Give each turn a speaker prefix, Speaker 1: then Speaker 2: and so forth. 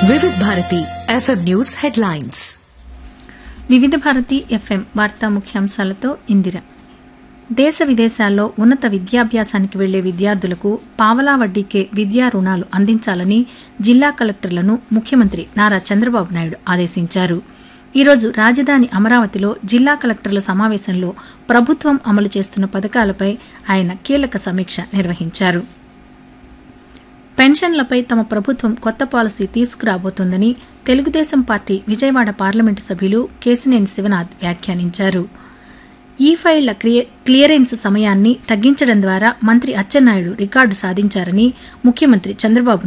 Speaker 1: వివిధ Bharati FM news headlines
Speaker 2: వివిధ Bharati FM వార్తా ముఖ్యాంశాలతో ఇందిర దేశ విదేశాల్లో ఉన్నత విద్యాభ్యాసానికి వెళ్లే విద్యార్థులకు పావలా వడ్డీకే విద్యా రుణాలు అందించాలని జిల్లా కలెక్టర్లను ముఖ్యమంత్రి నారా చంద్రబాబు నాయుడు ఆదేశించారు ఈరోజు రాజధాని అమరావతిలో జిల్లా కలెక్టర్ల సమావేశంలో ప్రభుత్వం అమలు చేస్తున్న పథకాలపై ఆయన కీలక సమీక్ష నిర్వహించారు పెన్షన్లపై తమ ప్రభుత్వం కొత్త పాలసీ తీసుకురాబోతోందని తెలుగుదేశం పార్టీ విజయవాడ పార్లమెంటు సభ్యులు కేసినేని శివనాథ్ వ్యాఖ్యానించారు ఈ ఫైళ్ల క్లియరెన్స్ సమయాన్ని తగ్గించడం ద్వారా మంత్రి అచ్చెన్నాయుడు రికార్డు సాధించారని ముఖ్యమంత్రి చంద్రబాబు